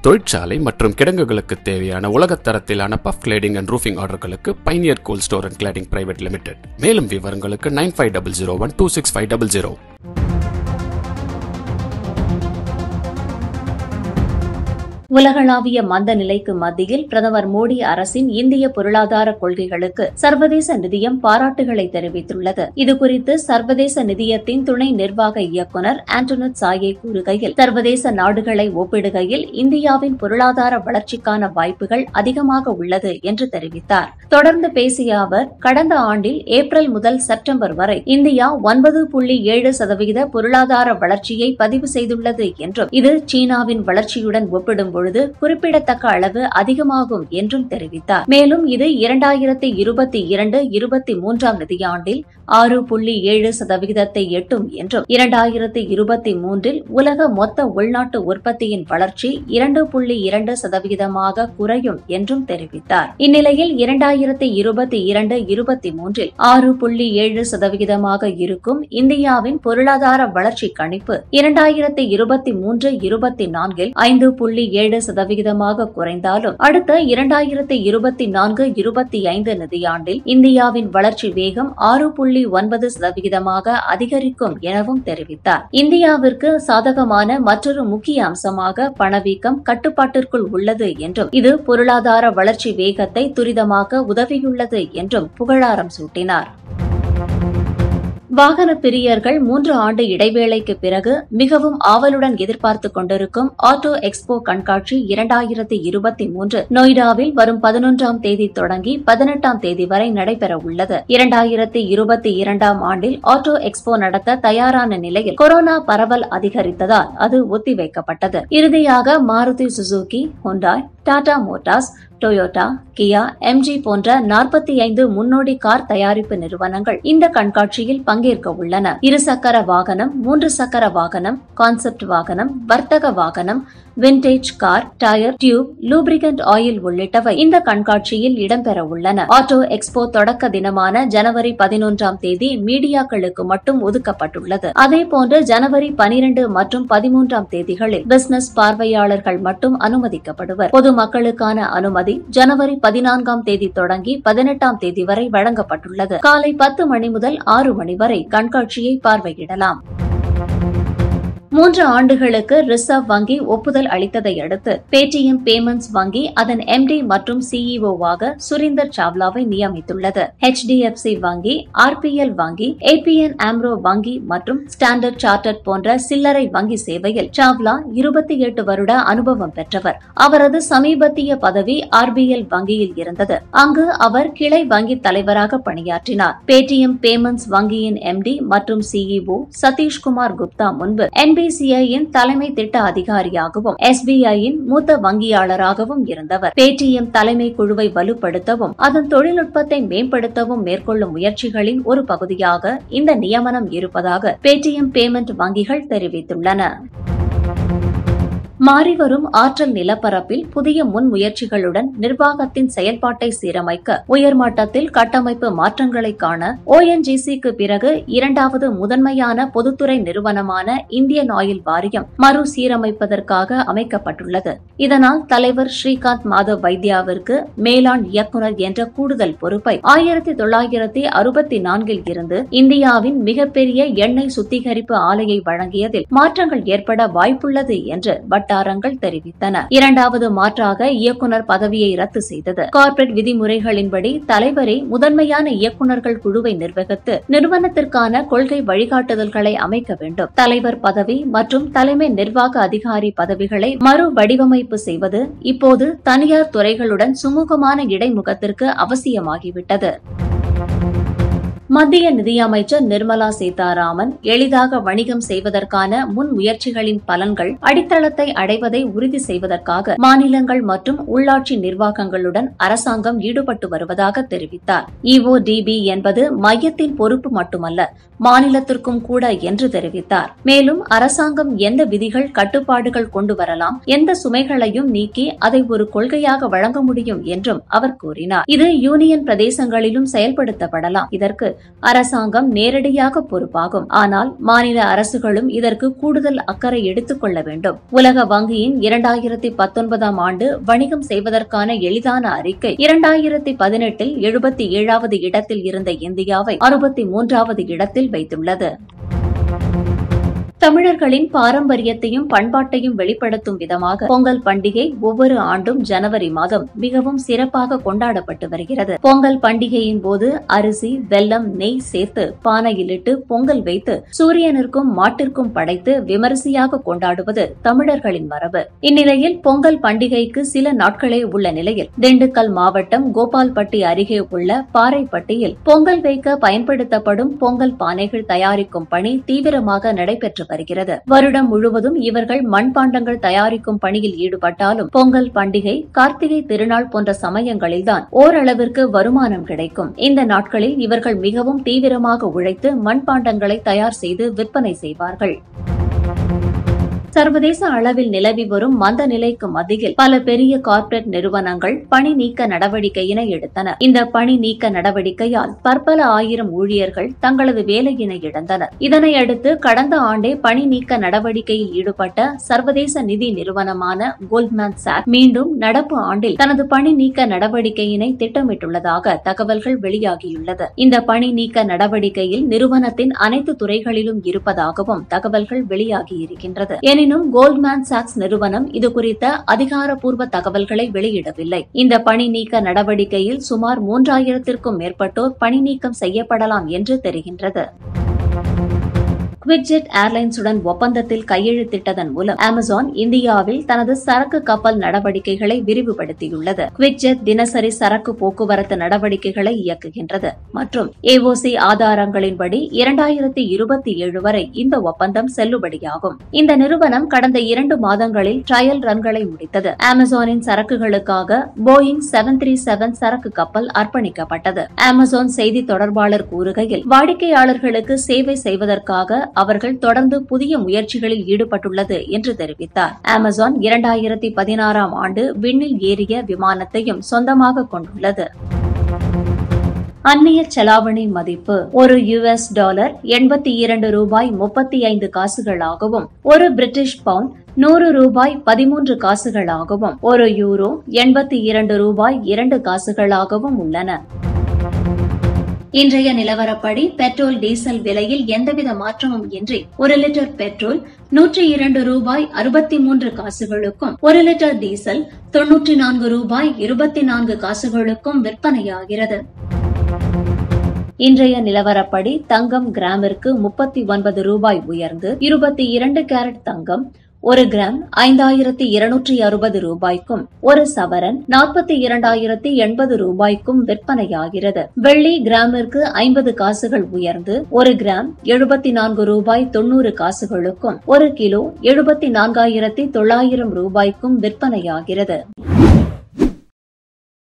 தொழிற்சாலை மற்றும் கிடங்குகளுக்கு தேவையான உலகத் தரத்திலான பஃப் கிளேடிங் அண்ட் ரூஃபிங் ஆர்டர்களுக்கு pioneer coal store and cladding private limited மேலும் விவரங்களுக்கு nine five double zero one two six five double zero உலகளாவிய மந்த நிலைக்கு மத்தியில் பிரதமர் மோடி அரசின் இந்திய பொருளாதார கொள்கைகளுக்கு சர்வதேச நிதியம் பாராட்டுகளை தெரிவித்துள்ளது இதுகுறித்து சர்வதேச நிதியத்தின் துணை நிர்வாக இயக்குநர் ஆண்டோனட் சாயே கூறுகையில் சர்வதேச நாடுகளை ஒப்பிடுகையில் இந்தியாவின் பொருளாதார வளர்ச்சிக்கான வாய்ப்புகள் அதிகமாக உள்ளது என்று தெரிவித்தார் தொடர்ந்து பேசிய அவர் கடந்த ஆண்டில் ஏப்ரல் முதல் செப்டம்பர் வரை இந்தியா ஒன்பது புள்ளி ஏழு சதவிகித பொருளாதார வளர்ச்சியை பதிவு செய்துள்ளது என்றும் இது சீனாவின் வளர்ச்சியுடன் ஒப்பிடும் பொழுது குறிப்பிடத்தக்க அளவு அதிகமாகும் என்றும் தெரிவித்தார் மேலும் இது இரண்டாயிரத்தி இருபத்தி இரண்டு இருபத்தி மூன்றாம் நிதியாண்டில் ஆறு புள்ளி ஏழு சதவிகிதத்தை எட்டும் என்றும் இரண்டாயிரத்தி இருபத்தி மூன்றில் உலக மொத்த உள்நாட்டு உற்பத்தியின் வளர்ச்சி இரண்டு புள்ளி இரண்டு சதவிகிதமாக குறையும் என்றும் தெரிவித்தார் இந்நிலையில் இரண்டாயிரத்தி இருபத்தி இரண்டு இருபத்தி மூன்றில் ஆறு புள்ளி ஏழு சதவிகிதமாக இருக்கும் இந்தியாவின் பொருளாதார வளர்ச்சி கணிப்பு இரண்டாயிரத்தி இருபத்தி மூன்று இருபத்தி நான்கில் ஐந்து புள்ளி ஏழு சதவிகிதமாக குறைந்தாலும் அடுத்த இரண்டாயிரத்தி இருபத்தி நான்கு இருபத்தி ஐந்து நிதியாண்டில் இந்தியாவின் வளர்ச்சி வேகம் ஆறு புள்ளி ஒன்பது சதவிகிதமாக அதிகரிக்கும் எனவும் தெரிவித்தார் இந்தியாவிற்கு சாதகமான மற்றொரு முக்கிய அம்சமாக பணவீக்கம் கட்டுப்பாட்டிற்குள் உள்ளது என்றும் இது பொருளாதார வளர்ச்சி வேகத்தை துரிதமாக்க உதவியுள்ளது என்றும் புகழாரம் சூட்டினார் வாகன பிரியர்கள் மூன்று ஆண்டு இடைவேளைக்கு பிறகு மிகவும் ஆவலுடன் எதிர்பார்த்து கொண்டிருக்கும் ஆட்டோ எக்ஸ்போ கண்காட்சி இரண்டாயிரத்தி இருபத்தி மூன்று நொய்டாவில் வரும் பதினொன்றாம் தேதி தொடங்கி பதினெட்டாம் தேதி வரை நடைபெற உள்ளது இரண்டாயிரத்தி இருபத்தி இரண்டாம் ஆண்டில் ஆட்டோ எக்ஸ்போ நடத்த தயாரான நிலையில் கொரோனா பரவல் அதிகரித்ததால் அது ஒத்திவைக்கப்பட்டது இறுதியாக Maruti Suzuki Hyundai Tata Motors Toyota Kia MG போன்ற நாற்பத்தி ஐந்து முன்னோடி கார் தயாரிப்பு நிறுவனங்கள் இந்த கண்காட்சியில் பங்கேற்க உள்ளன இருசக்கர வாகனம் மூன்று சக்கர வாகனம் கான்செப்ட் வாகனம் வர்த்தக வாகனம் vintage car tyre tube lubricant oil உள்ளிட்டவை இந்த கண்காட்சியில் இடம்பெற உள்ளன ஆட்டோ எக்ஸ்போ தொடக்க தினமான ஜனவரி பதினொன்றாம் தேதி மீடியாக்களுக்கு மட்டும் ஒதுக்கப்பட்டுள்ளது அதேபோன்று ஜனவரி பனிரெண்டு மற்றும் பதிமூன்றாம் தேதிகளில் பிசினஸ் பார்வையாளர்கள் மட்டும் அனுமதிக்கப்படுவர் பொதுமக்களுக்கான அனுமதி ஜனவரி பதினான்காம் தேதி தொடங்கி பதினெட்டாம் தேதி வரை வழங்கப்பட்டுள்ளது காலை பத்து மணி முதல் ஆறு மணி வரை கண்காட்சியை பார்வையிடலாம் மூன்று ஆண்டுகளுக்கு ரிசர்வ் வங்கி ஒப்புதல் அளித்ததை அடுத்து பேடிஎம் பேமெண்ட்ஸ் வங்கி அதன் எம்டி மற்றும் சிஇஓவாக சுரீந்தர் சாவ்லாவை நியமித்துள்ளது ஹெச்டிஎஃப்சி வங்கி ஆர்பிஎல் வங்கி ஏபிஎன் ஆம்ரோ வங்கி மற்றும் ஸ்டாண்டர்ட் சார்ட்டர்ட் போன்ற சில்லறை வங்கி சேவையில் சாவ்லா இருபத்தி எட்டு வருட அனுபவம் பெற்றவர் அவரது சமீபத்திய பதவி ஆர்பிஎல் வங்கியில் இருந்தது அங்கு அவர் கிளை வங்கி தலைவராக பணியாற்றினார் பேடிஎம் பேமெண்ட்ஸ் வங்கியின் எம்டி மற்றும் சிஇஓ சதீஷ்குமார் குப்தா முன்பு என்பிசிஐயின் தலைமை திட்ட அதிகாரியாகவும் எஸ்பிஐயின் மூத்த வங்கியாளராகவும் இருந்தவர் பேடிஎம் தலைமை குழுவை வலுப்படுத்தவும் அதன் தொழில்நுட்பத்தை மேம்படுத்தவும் மேற்கொள்ளும் முயற்சிகளின் ஒரு பகுதியாக இந்த நியமனம் இருப்பதாக பேடிஎம் பேமெண்ட் வங்கிகள் தெரிவித்துள்ளன மாறிவரும் ஆற்றல் நிலப்பரப்பில் புதிய முன்முயற்சிகளுடன் நிர்வாகத்தின் செயல்பாட்டை சீரமைக்க உயர்மட்டத்தில் கட்டமைப்பு மாற்றங்களை காண ஓஎன்ஜிசிக்கு பிறகு இரண்டாவது முதன்மையான பொதுத்துறை நிறுவனமான இந்தியன் ஆயில் வாரியம் மறுசீரமைப்பதற்காக அமைக்கப்பட்டுள்ளது இதனால் தலைவர் ஸ்ரீகாந்த் மாதவ் வைத்யாவிற்கு மேலாண் இயக்குநர் என்ற கூடுதல் பொறுப்பை ஆயிரத்தி தொள்ளாயிரத்தி அறுபத்தி நான்கில் இருந்து இந்தியாவின் மிகப்பெரிய எண்ணெய் சுத்திகரிப்பு ஆலையை வழங்கியதில் மாற்றங்கள் ஏற்பட வாய்ப்புள்ளது என்று வட்டாரங்கள் தெரிவித்தன இரண்டாவது மாற்றாக இயக்குனர் பதவியை ரத்து செய்தது கார்ப்பரேட் விதிமுறைகளின்படி தலைவரே முதன்மையான இயக்குநர்கள் குழுவை நிர்வகித்து நிறுவனத்திற்கான கொள்கை வழிகாட்டுதல்களை அமைக்க வேண்டும் தலைவர் பதவி மற்றும் தலைமை நிர்வாக அதிகாரி பதவிகளை மறு வடிவமைப்பு செய்வது இப்போது தனியார் துறைகளுடன் சுமூகமான இடைமுகத்திற்கு அவசியமாகிவிட்டது மத்திய நிதியமைச்சர் நிர்மலா சீதாராமன் எளிதாக வணிகம் செய்வதற்கான முன் முயற்சிகளின் பலன்கள் அடித்தளத்தை அடைவதை உறுதி செய்வதற்காக மாநிலங்கள் மற்றும் உள்ளாட்சி நிர்வாகங்களுடன் அரசாங்கம் ஈடுபட்டு வருவதாக தெரிவித்தார் இஓடிபி என்பது மையத்தின் பொறுப்பு மட்டுமல்ல மாநிலத்திற்கும் கூட என்று தெரிவித்தார் மேலும் அரசாங்கம் எந்த விதிகள் கட்டுப்பாடுகள் கொண்டு வரலாம் எந்த சுமைகளையும் நீக்கி அதை ஒரு கொள்கையாக வழங்க முடியும் என்றும் அவர் கூறினார் இது யூனியன் பிரதேசங்களிலும் செயல்படுத்தப்படலாம் இதற்கு அரசாங்கம் நேரடியாக பொறுப்பாகும் ஆனால் மாநில அரசுகளும் இதற்கு கூடுதல் அக்கறை எடுத்துக் கொள்ள வேண்டும் உலக வங்கியின் இரண்டாயிரத்தி பத்தொன்பதாம் ஆண்டு வணிகம் செய்வதற்கான எளிதான அறிக்கை இரண்டாயிரத்தி பதினெட்டில் எழுபத்தி ஏழாவது இடத்தில் இருந்த இந்தியாவை அறுபத்தி மூன்றாவது இடத்தில் வைத்துள்ளது தமிழர்களின் பாரம்பரியத்தையும் பண்பாட்டையும் வெளிப்படுத்தும் விதமாக பொங்கல் பண்டிகை ஒவ்வொரு ஆண்டும் ஜனவரி மாதம் மிகவும் சிறப்பாக கொண்டாடப்பட்டு வருகிறது பொங்கல் பண்டிகையின் போது அரிசி வெல்லம் நெய் சேர்த்து பானையிலிட்டு பொங்கல் வைத்து சூரியனிற்கும் மாட்டிற்கும் படைத்து விமரிசையாக கொண்டாடுவது தமிழர்களின் மரபு இந்நிலையில் பொங்கல் பண்டிகைக்கு சில நாட்களே உள்ள நிலையில் திண்டுக்கல் மாவட்டம் கோபால்பட்டி அருகே உள்ள பாறைப்பட்டியில் பொங்கல் வைக்க பயன்படுத்தப்படும் பொங்கல் பானைகள் தயாரிக்கும் பணி தீவிரமாக நடைபெற்று வருகிறது வருடம் முழுவதும் இவர்கள் மண்பாண்டங்கள் தயாரிக்கும் பணியில் ஈடுபட்டாலும் பொங்கல் பண்டிகை கார்த்திகை திருநாள் போன்ற சமயங்களில்தான் ஓரளவிற்கு வருமானம் கிடைக்கும் இந்த நாட்களில் இவர்கள் மிகவும் தீவிரமாக உழைத்து மண்பாண்டங்களை தயார் செய்து விற்பனை செய்வார்கள் சர்வதேச அளவில் நிலவி வரும் மந்த நிலைக்கு மத்தியில் பல பெரிய கார்ப்பரேட் நிறுவனங்கள் பணி நீக்க நடவடிக்கையினை எடுத்தன இந்த பணி நீக்க நடவடிக்கையால் பற்பல ஆயிரம் ஊழியர்கள் தங்களது வேலையினை இழந்தனர் இதனையடுத்து கடந்த ஆண்டே பணி நீக்க நடவடிக்கையில் ஈடுபட்ட சர்வதேச நிதி நிறுவனமான கோல்ட்மேன் சாக் மீண்டும் நடப்பு ஆண்டில் தனது பணி நீக்க நடவடிக்கையினை திட்டமிட்டுள்ளதாக தகவல்கள் வெளியாகியுள்ளது இந்த பணி நீக்க நடவடிக்கையில் நிறுவனத்தின் அனைத்து துறைகளிலும் இருப்பதாகவும் தகவல்கள் வெளியாகியிருக்கின்றது எனினும் கோல்ட்மேன் சாக்ஸ் நிறுவனம் இதுகுறித்த அதிகாரப்பூர்வ தகவல்களை வெளியிடவில்லை இந்த பணி நீக்க நடவடிக்கையில் சுமார் மூன்றாயிரத்திற்கும் மேற்பட்டோர் பணி நீக்கம் செய்யப்படலாம் என்று தெரிகின்றது குவிக்ஜெட் ஏர்லைன்ஸுடன் ஒப்பந்தத்தில் கையெழுத்திட்டதன் மூலம் அமேசான் இந்தியாவில் தனது சரக்கு கப்பல் நடவடிக்கைகளை விரிவுபடுத்தியுள்ளது குவிக்ஜெட் தினசரி சரக்கு போக்குவரத்து நடவடிக்கைகளை இயக்குகின்றது மற்றும் ஏஓசி ஆதாரங்களின்படி இரண்டாயிரத்தி இருபத்தி ஏழு வரை இந்த ஒப்பந்தம் செல்லுபடியாகும் இந்த நிறுவனம் கடந்த இரண்டு மாதங்களில் ட்ரையல் ரன்களை முடித்தது அமேசானின் சரக்குகளுக்காக போயிங் செவன் த்ரீ செவன் சரக்கு கப்பல் அர்ப்பணிக்கப்பட்டது அமேசான் செய்தி தொடர்பாளர் கூறுகையில் வாடிக்கையாளர்களுக்கு சேவை செய்வதற்காக அவர்கள் தொடர்ந்து புதிய முயற்சிகளில் ஈடுபட்டுள்ளது என்று தெரிவித்தார் அமேசான் இரண்டாயிரத்தி பதினாறாம் ஆண்டு விண்ணில் ஏறிய விமானத்தையும் சொந்தமாக கொண்டுள்ளது அந்நிய செலாவணி மதிப்பு ஒரு யுஎஸ் டாலர் எண்பத்தி இரண்டு ரூபாய் முப்பத்தி ஐந்து காசுகளாகவும் ஒரு பிரிட்டிஷ் பவுண்ட் நூறு ரூபாய் பதிமூன்று காசுகளாகவும் ஒரு யூரோ எண்பத்தி இரண்டு ரூபாய் இரண்டு காசுகளாகவும் உள்ளன இன்றைய நிலவரப்படி பெட்ரோல் டீசல் விலையில் எந்தவித மாற்றமும் இன்றி ஒரு லிட்டர் பெட்ரோல் நூற்றி இரண்டு ரூபாய் அறுபத்தி மூன்று காசுகளுக்கும் ஒரு லிட்டர் டீசல் தொன்னூற்றி நான்கு ரூபாய் இருபத்தி நான்கு காசுகளுக்கும் விற்பனையாகிறது இன்றைய நிலவரப்படி தங்கம் கிராமிற்கு முப்பத்தி ஒன்பது ரூபாய் உயர்ந்து இருபத்தி இரண்டு கேரட் தங்கம் ஒரு கிராம் ஐந்தாயிரத்தி இருநூற்றி அறுபது ரூபாய்க்கும் ஒரு சவரன் நாற்பத்தி இரண்டாயிரத்தி எண்பது ரூபாய்க்கும் விற்பனையாகிறது வெள்ளி கிராமிற்கு ஐம்பது காசுகள் உயர்ந்து ஒரு கிராம் எழுபத்தி நான்கு ரூபாய் தொன்னூறு காசுகளுக்கும் ஒரு கிலோ எழுபத்தி நான்காயிரத்தி தொள்ளாயிரம் ரூபாய்க்கும் விற்பனையாகிறது